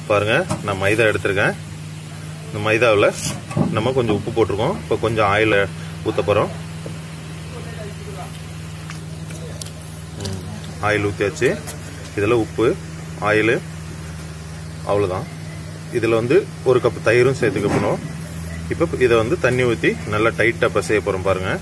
பாருங்க நான் மைதா எடுத்திருக்கேன் இந்த மைதாவில் நம்ம கொஞ்சம் உப்பு போட்டிருக்கோம் இப்போ கொஞ்சம் ஆயில் ஊற்ற போகிறோம் ஆயில் ஊற்றியாச்சு இதில் உப்பு ஆயில் அவ்வளோதான் இதில் வந்து ஒரு கப் தயிரும் சேர்த்துக்கணும் இப்போ இதை வந்து தண்ணி ஊற்றி நல்லா டைட்டாக பசைய போகிறோம் பாருங்கள்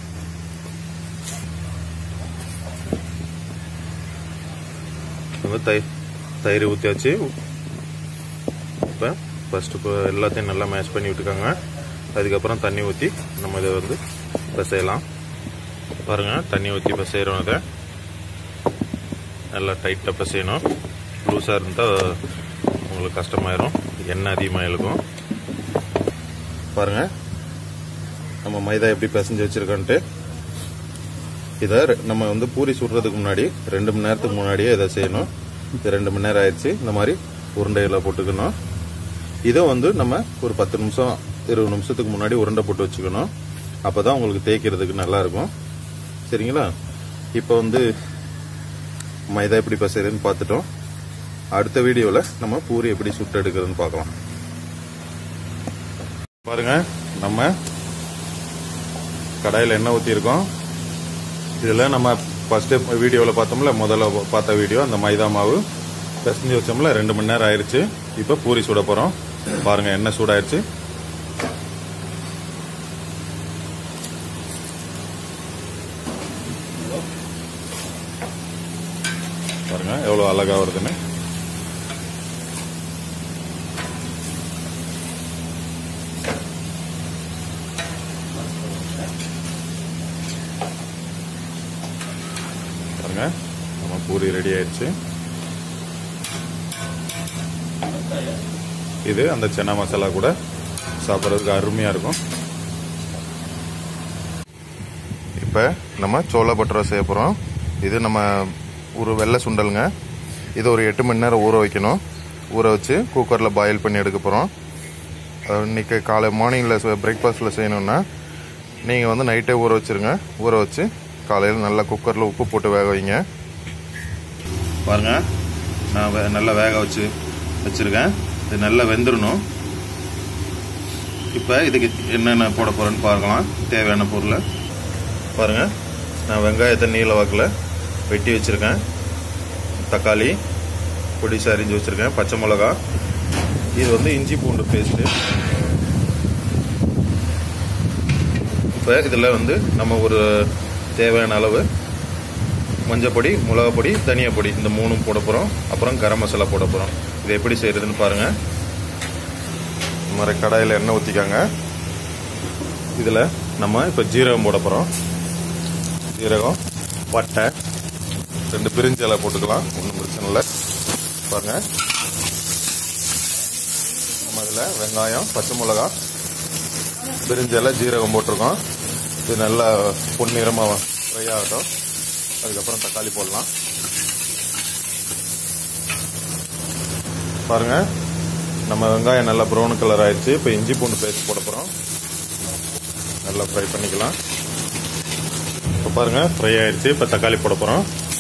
வந்து தை தயிர் ஊற்றியாச்சு இப்போ ஃபஸ்ட்டு இப்போ எல்லாத்தையும் நல்லா மேஷ் பண்ணி விட்டுக்கோங்க அதுக்கப்புறம் தண்ணி ஊற்றி நம்ம இதை வந்து பிசையலாம் பாருங்கள் தண்ணி ஊற்றி பிசைகிறோம் அதை நல்லா டைட்டாக பிசையணும் லூஸாக இருந்தால் உங்களுக்கு கஷ்டமாயிரும் எண்ணெய் அதிகமாக இழுக்கும் பாருங்கள் நம்ம மைதா எப்படி பிசைஞ்சு வச்சுருக்கோன்ட்டு இதை ரெ- நம்ம வந்து பூரி சுடுறதுக்கு முன்னாடி ரெண்டு மணி நேரத்துக்கு முன்னாடியே இதை செய்யணும் இது ரெண்டு மணி நேரம் ஆயிடுச்சு இந்த மாதிரி உருண்டைகளை போட்டுக்கணும் இதை வந்து நம்ம ஒரு பத்து நிமிஷம் இருபது நிமிஷத்துக்கு முன்னாடி உருண்டை போட்டு வச்சுக்கணும் அப்போ தான் உங்களுக்கு தேய்க்கிறதுக்கு நல்லா இருக்கும் சரிங்களா இப்போ வந்து மைதா எப்படி பசைறதுன்னு பார்த்துட்டோம் அடுத்த வீடியோவில் நம்ம பூரி எப்படி சுட்டு எடுக்கிறதுன்னு பார்க்கலாம் பாருங்க நம்ம கடாயில் எண்ணெய் ஊற்றிருக்கோம் இதில் நம்ம ஃபஸ்ட்டு வீடியோவில் பார்த்தோம்ல முதல்ல பார்த்த வீடியோ அந்த மைதா மாவு பிசைஞ்சு வச்சோம்ல ரெண்டு மணி நேரம் ஆயிடுச்சு இப்போ பூரி சுட போகிறோம் பாருங்க எண்ணெய் சூடாயிருச்சு பாருங்க எவ்வளோ அழகா வருதுன்னு பாருங்க நம்ம பூரி ரெடி ஆயிடுச்சு இது அந்த சென்னா மசாலா கூட சாப்பிட்றதுக்கு அருமையாக இருக்கும் இப்போ நம்ம சோள பட்டரை செய்ய போகிறோம் இது நம்ம ஒரு வெள்ளை சுண்டலுங்க இது ஒரு எட்டு மணி நேரம் ஊற வைக்கணும் ஊற வச்சு குக்கரில் பாயில் பண்ணி எடுக்க போகிறோம் இன்னைக்கு காலை மார்னிங்கில் பிரேக்ஃபாஸ்ட்டில் செய்யணுன்னா நீங்கள் வந்து நைட்டே ஊற வச்சுருங்க ஊற வச்சு காலையில் நல்லா குக்கரில் உப்பு போட்டு வேக வைங்க பாருங்க நான் வே- நல்லா வேக வச்சு வச்சுருக்கேன் இது நல்லா வெந்துடணும் இப்போ இதுக்கு என்னென்ன போட போகிறேன்னு பார்க்கலாம் தேவையான பொருளை பாருங்கள் நான் வெங்காயத்தை நீல வாக்கில் வெட்டி வச்சுருக்கேன் தக்காளி பொடிசா அரிஞ்சு வச்சுருக்கேன் பச்சை மிளகா இது வந்து இஞ்சி பூண்டு பேஸ்ட்டு இப்போ இதில் வந்து நம்ம ஒரு தேவையான அளவு மஞ்சப்பொடி மிளகாப்பொடி தனியா பொடி இந்த மூணும் போட போகிறோம் அப்புறம் கரம் மசாலா போட போகிறோம் இது எப்படி செய்கிறதுன்னு பாருங்கள் இந்த மாதிரி கடாயில் எண்ணெய் ஊற்றிக்காங்க இதில் நம்ம இப்போ ஜீரகம் போட போகிறோம் ஜீரகம் பட்டை ரெண்டு பிரிஞ்சு இலை போட்டுக்கலாம் ஒன்றும் பிரச்சனை இல்லை பாருங்க நம்ம இதில் வெங்காயம் பச்சை மிளகா பிரிஞ்சு இலை ஜீரகம் போட்டிருக்கோம் இது நல்லா பொன்னிறமாக ஃப்ரை ஆகட்டும் அதுக்கப்புறம் தக்காளி போடலாம் பாருங்க நம்ம வெங்காயம் நல்லா ப்ரௌன் கலர் ஆயிடுச்சு இப்போ இஞ்சி பூண்டு பேஸ்ட் போட போகிறோம் நல்லா ஃப்ரை பண்ணிக்கலாம் இப்போ பாருங்க ஃப்ரை ஆயிடுச்சு இப்போ தக்காளி போட போகிறோம்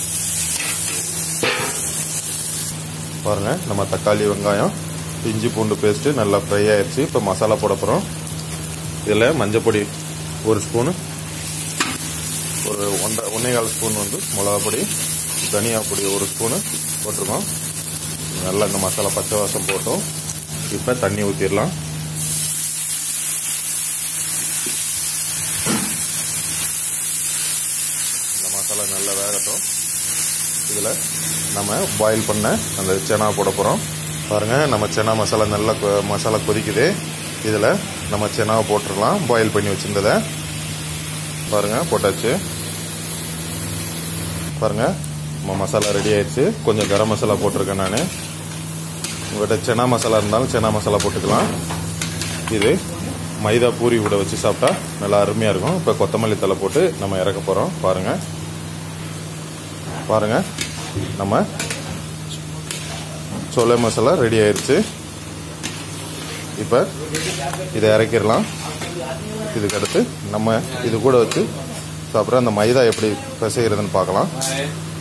பாருங்க நம்ம தக்காளி வெங்காயம் இஞ்சி பூண்டு பேஸ்ட்டு நல்லா ஃப்ரை ஆயிடுச்சு இப்போ மசாலா போட போகிறோம் இதில் மஞ்சப்பொடி ஒரு ஸ்பூனு ஒரு ஒன்றரை ஒன்றே கால் ஸ்பூன் வந்து மிளகா பொடி தனியா பொடி ஒரு ஸ்பூனு போட்டிருக்கோம் நல்லா இந்த மசாலா பச்சை வாசம் போட்டோம் இப்போ தண்ணி ஊற்றிடலாம் இந்த மசாலா நல்லா வேகட்டும் இதில் நம்ம பாயில் பண்ண அந்த செனா போட போகிறோம் பாருங்கள் நம்ம செனா மசாலா நல்லா கொ- மசாலா கொதிக்குது இதில் நம்ம செனாவை போட்டுடலாம் பாயில் பண்ணி வச்சுருந்ததை பாருங்கள் போட்டாச்சு பாருங்கள் நம்ம மசாலா ரெடி ஆயிடுச்சு கொஞ்சம் கரம் மசாலா போட்டிருக்கேன் நான் உங்கள்கிட்ட செனா மசாலா இருந்தாலும் செனா மசாலா போட்டுக்கலாம் இது மைதா பூரி கூட வச்சு சாப்பிட்டா நல்லா அருமையாக இருக்கும் இப்போ கொத்தமல்லி தலை போட்டு நம்ம இறக்க போகிறோம் பாருங்கள் பாருங்கள் நம்ம சோலை மசாலா ரெடி ஆயிடுச்சு இப்போ இதை இறக்கிடலாம் இதுக்கடுத்து நம்ம இது கூட வச்சு சாப்பிட்ற அந்த மைதா எப்படி பிசைகிறதுன்னு பார்க்கலாம்